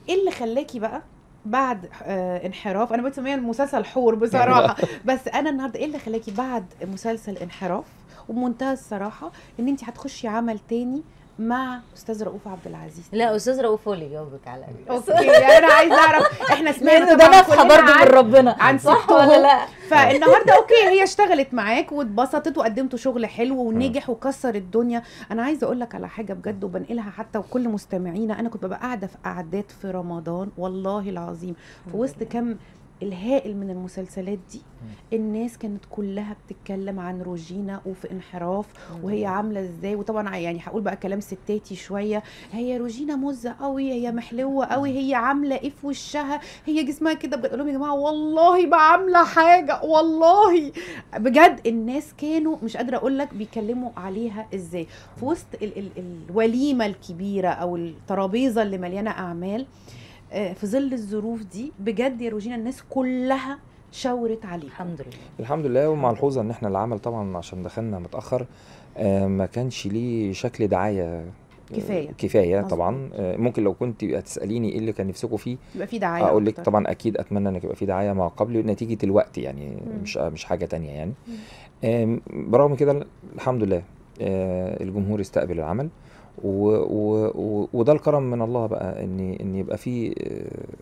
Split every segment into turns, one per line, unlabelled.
ايه اللي خلاكي بقى بعد آه انحراف انا بسميها المسلسل حور بصراحه بس انا النهارده ايه اللي خلاكي بعد مسلسل انحراف وبمنتهى الصراحه ان انت هتخشي عمل تاني مع استاذ رؤوف عبد العزيز
لا استاذ رؤوف هو اللي يجاوبك على
اوكي يعني انا عايزه اعرف احنا سمعنا
لانه ده
طبعاً
نفحه
كلنا
برضه
عن-
من ربنا
عن
صح
ستهم.
ولا لا
فالنهارده اوكي هي اشتغلت معاك واتبسطت وقدمتوا شغل حلو ونجح وكسر الدنيا انا عايزه اقول لك على حاجه بجد وبنقلها حتى وكل مستمعينا انا كنت ببقى قاعده في قعدات في رمضان والله العظيم في وسط كم الهائل من المسلسلات دي الناس كانت كلها بتتكلم عن روجينا وفي انحراف وهي عامله ازاي وطبعا يعني هقول بقى كلام ستاتي شويه هي روجينا مزه قوي هي محلوه قوي هي عامله ايه في وشها هي جسمها كده بجد أقول لهم يا جماعه والله ما عامله حاجه والله بجد الناس كانوا مش قادره اقول لك بيكلموا عليها ازاي في وسط ال ال الوليمه الكبيره او الترابيزه اللي مليانه اعمال آه، في ظل الظروف دي بجد يا روجينا الناس كلها شاورت عليها
الحمد لله
الحمد لله وملحوظه ان احنا العمل طبعا عشان دخلنا متاخر آه، ما كانش ليه شكل دعايه آه،
كفاية.
كفايه
مظبوط.
طبعا آه، ممكن لو كنت هتساليني ايه اللي كان نفسكم فيه
يبقى في دعايه
اقول لك
أكتر.
طبعا اكيد اتمنى ان يبقى في دعايه ما قبل نتيجه الوقت يعني
مم.
مش مش حاجه تانية يعني آم، برغم كده الحمد لله آه، الجمهور استقبل العمل و و و وده الكرم من الله بقى ان ان يبقى في آه،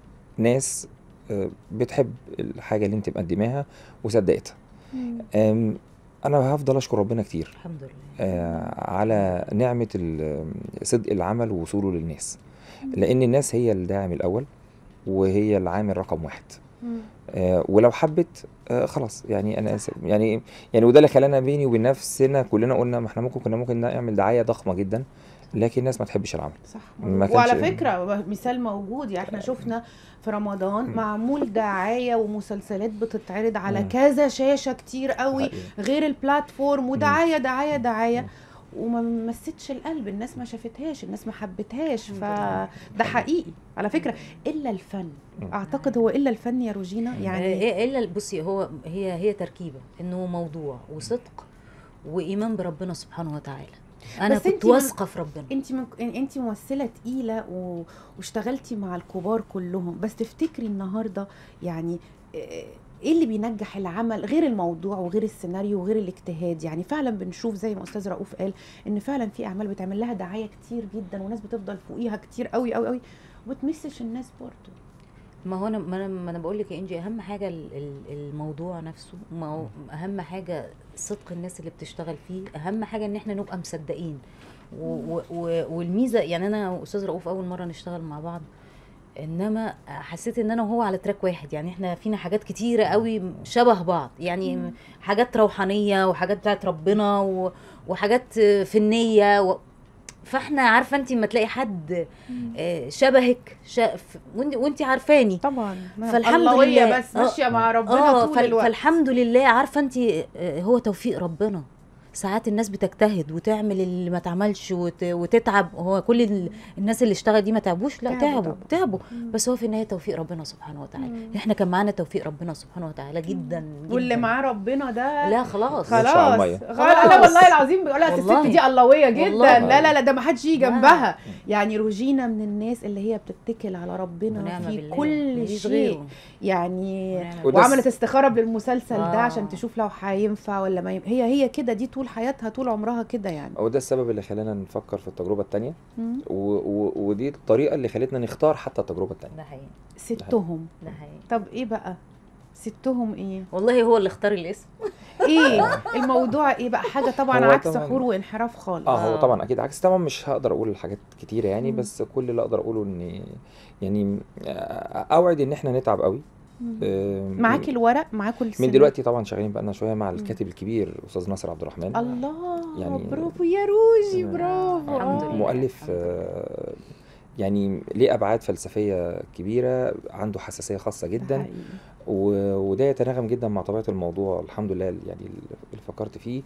ناس آه، بتحب الحاجه اللي انت مقدماها وصدقتها
مم.
آم، انا هفضل اشكر ربنا كتير
الحمد لله
آه، على نعمه ال- صدق العمل ووصوله للناس لان الناس هي الداعم الاول وهي العامل رقم واحد
مم.
آه، ولو حبت آه، خلاص يعني انا اسف يعني يعني وده اللي خلانا بيني وبين نفسنا كلنا قلنا ما احنا ممكن كنا ممكن نعمل دعايه ضخمه جدا لكن الناس ما تحبش العمل
صح
ما
وعلى
كانش-
فكره مثال موجود يعني احنا شفنا في رمضان
مم.
معمول دعايه ومسلسلات بتتعرض على
مم.
كذا شاشه كتير قوي
حقيقي.
غير البلاتفورم ودعايه دعايه دعايه
مم.
وما مستش القلب الناس ما شافتهاش الناس ما حبتهاش
الحمد
فده حقيقي على فكره الا الفن
مم.
اعتقد هو الا الفن يا روجينا
يعني
يعني
ايه الا بصي هو هي هي تركيبه انه موضوع وصدق وايمان بربنا سبحانه وتعالى انا
بس
كنت
انتي من-
واثقه في ربنا
انت من... انت ممثله تقيله و... واشتغلتي مع الكبار كلهم بس تفتكري النهارده يعني اه، ايه اللي بينجح العمل غير الموضوع وغير السيناريو وغير الاجتهاد يعني فعلا بنشوف زي ما استاذ رؤوف قال ان فعلا في اعمال بتعمل لها دعايه كتير جدا وناس بتفضل فوقيها كتير قوي قوي قوي وبتمسش الناس برضه
ما هو انا ما انا ما انا بقول لك يا انجي اهم حاجه ال- ال- الموضوع نفسه ما هو اهم حاجه صدق الناس اللي بتشتغل فيه اهم حاجه ان احنا نبقى مصدقين و- و- و- والميزه يعني انا واستاذ رؤوف اول مره نشتغل مع بعض انما حسيت ان انا وهو على تراك واحد يعني احنا فينا حاجات كتيره قوي شبه بعض يعني
مم.
حاجات روحانيه وحاجات بتاعت ربنا و- وحاجات فنيه و... فاحنا عارفه انت لما تلاقي حد آه، شبهك شا... ف- وانت وانت عارفاني
طبعا
فالحمد
اللهوية
لله.
بس
اه.
ماشيه مع ربنا
اه
طول
فال...
الوقت
فالحمد لله عارفه انت آه، هو توفيق ربنا ساعات الناس بتجتهد وتعمل اللي ما تعملش وت... وتتعب هو كل ال... الناس اللي اشتغل دي ما تعبوش لا
تعبوا
تعبوا
طبعا.
تعبوا
مم.
بس هو في النهايه توفيق ربنا سبحانه وتعالى
مم.
احنا كان معانا توفيق ربنا سبحانه وتعالى جدا, جدا.
واللي معاه ربنا ده
لا خلاص
على
خلاص
المية.
خلاص انا والله العظيم بقول لك الست
والله.
دي اللهويه جدا
والله.
لا لا لا ده ما حدش يجي
لا.
جنبها يعني روجينا من الناس اللي هي بتتكل على ربنا
ونعم
في
بالله.
كل
مفيش
شيء
غيره.
يعني
ونعم
وده
وعملت استخاره للمسلسل ده
آه.
عشان تشوف لو هينفع ولا ما ينفع هي هي كده دي طول حياتها طول عمرها كده يعني
وده السبب اللي خلانا نفكر في التجربه الثانيه
مم.
و... و... ودي الطريقه اللي خلتنا نختار حتى التجربه الثانيه
ده حقيقي
ستهم
ده حقيقي
طب ايه بقى ستهم ايه
والله هو اللي اختار الاسم
ايه الموضوع ايه بقى حاجه طبعا
هو
عكس
طبعاً-
حور وانحراف خالص
اه هو
آه.
طبعا اكيد عكس طبعا مش هقدر اقول حاجات كتيره يعني
مم.
بس كل اللي اقدر اقوله ان يعني آه، اوعد ان احنا نتعب قوي
مم.
آه،
معاكي الورق معاكوا
من
السيناريو؟
دلوقتي طبعا شغالين بقالنا شويه مع الكاتب الكبير استاذ ناصر عبد الرحمن
الله
يعني-
برافو يا روجي
آه،
برافو
الحمد
آه.
لله.
مؤلف
الحمد لله.
آه، يعني ليه ابعاد فلسفيه كبيره عنده حساسيه خاصه
ده
جدا
حقيقي.
و- وده يتناغم جدا مع طبيعه الموضوع الحمد لله يعني اللي فكرت فيه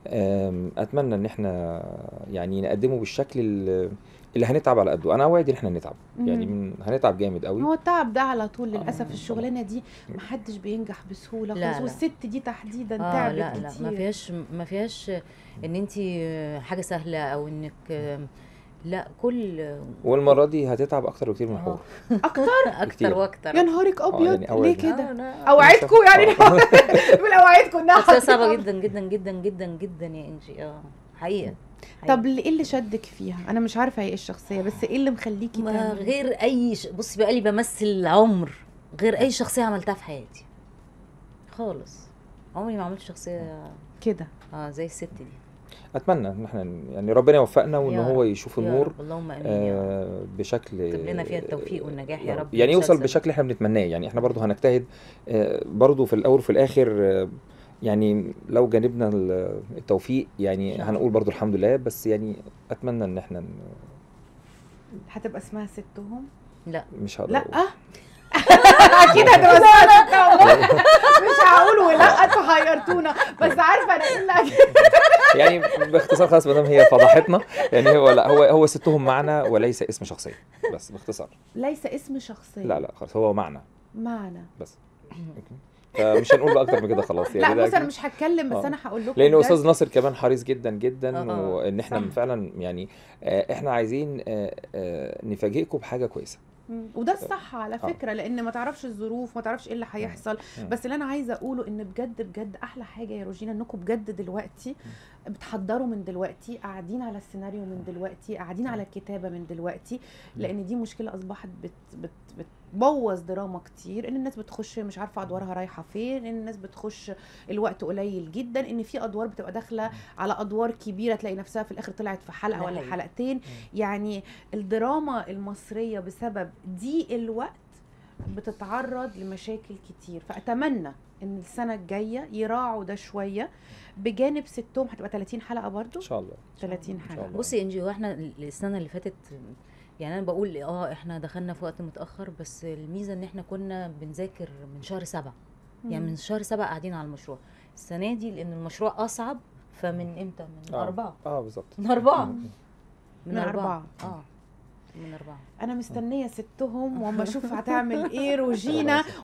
آم، اتمنى ان احنا يعني نقدمه بالشكل اللي اللي هنتعب على قده انا اوعد ان احنا نتعب يعني
مم.
من هنتعب جامد قوي
هو التعب ده على طول للاسف
آه.
الشغلانه دي محدش بينجح بسهوله
لا،
خالص
لا.
والست دي تحديدا
اه
تعبت
لا لا
كتير
ما فيهاش ما فيهاش ان انت حاجه سهله او انك لا كل
والمره دي هتتعب اكتر بكتير من الحوار
اكتر
اكتر
كتير.
واكتر
يا نهارك ابيض
يعني أوعدني.
ليه كده
آه، لا.
اوعدكم يعني بقول اوعدكم انها
شخصية صعبة
هتتعب.
جدا جدا جدا جدا جدا يا انجي اه حقيقة
طب ايه اللي شدك فيها انا مش عارفه هي ايه الشخصيه بس ايه اللي مخليكي
ما
تعملي
غير اي ش... بصي بقى لي بمثل عمر غير اي شخصية عملتها في حياتي خالص عمري ما عملت شخصية
كده
اه زي الست دي
اتمنى ان احنا يعني ربنا يوفقنا وان
يا
هو
رب،
يشوف
يا
النور
رب، اللهم امين يا رب
آه بشكل
اكتب لنا فيها التوفيق والنجاح يا رب
يعني يوصل
المسلسل.
بشكل احنا بنتمناه يعني احنا برضو هنجتهد آه برضو في الاول وفي الاخر آه يعني لو جانبنا ال- التوفيق يعني
نعم.
هنقول برضو الحمد لله بس يعني اتمنى ان احنا ن-
هتبقى اسمها ستهم
لا
مش هقدر
لا
أقول.
اكيد هتبقى اسمها ستهم مش هقول ولا انتوا حيرتونا بس عارفه انا ايه اللي
يعني باختصار خلاص ما دام هي فضحتنا يعني هو لا هو هو ستهم معنى وليس اسم شخصيه بس باختصار
ليس اسم شخصيه
لا لا خلاص هو معنى
معنى
بس أوكي. فمش هنقول بقى اكتر من كده خلاص يعني
لا
ده
بص انا
أكيد.
مش هتكلم بس
آه.
انا هقول لكم
لان
بجد.
استاذ ناصر كمان حريص جدا جدا
آه، آه.
وان احنا
صح.
فعلا يعني آه، احنا عايزين آه، آه، نفاجئكم بحاجه كويسه
مم. وده الصح على
آه.
فكره لان ما تعرفش الظروف ما تعرفش ايه اللي هيحصل
مم.
بس اللي انا عايزه اقوله ان بجد بجد احلى حاجه يا روجينا انكم بجد دلوقتي بتحضروا من دلوقتي قاعدين على السيناريو من دلوقتي قاعدين على الكتابه من دلوقتي لان دي مشكله اصبحت بت بت بتبوظ دراما كتير ان الناس بتخش مش عارفه ادوارها رايحه فين ان الناس بتخش الوقت قليل جدا ان في ادوار بتبقى داخله على ادوار كبيره تلاقي نفسها في الاخر طلعت في حلقه
ده
ولا
حقيقي.
حلقتين يعني الدراما المصريه بسبب ضيق الوقت بتتعرض لمشاكل كتير فاتمنى ان السنه الجايه يراعوا ده شويه بجانب ستهم هتبقى 30 حلقه برضو
ان شاء الله
30
إن شاء
حلقه
الله.
بصي يا انجي هو احنا السنه اللي فاتت يعني انا بقول اه احنا دخلنا في وقت متاخر بس الميزه ان احنا كنا بنذاكر من شهر سبعة يعني من شهر سبعة قاعدين على المشروع السنه دي لان المشروع اصعب فمن امتى من
آه.
أربعة
اه بالظبط
من أربعة
مم.
من أربعة.
اه من أربعة
انا مستنيه ستهم واما اشوف هتعمل ايه روجينا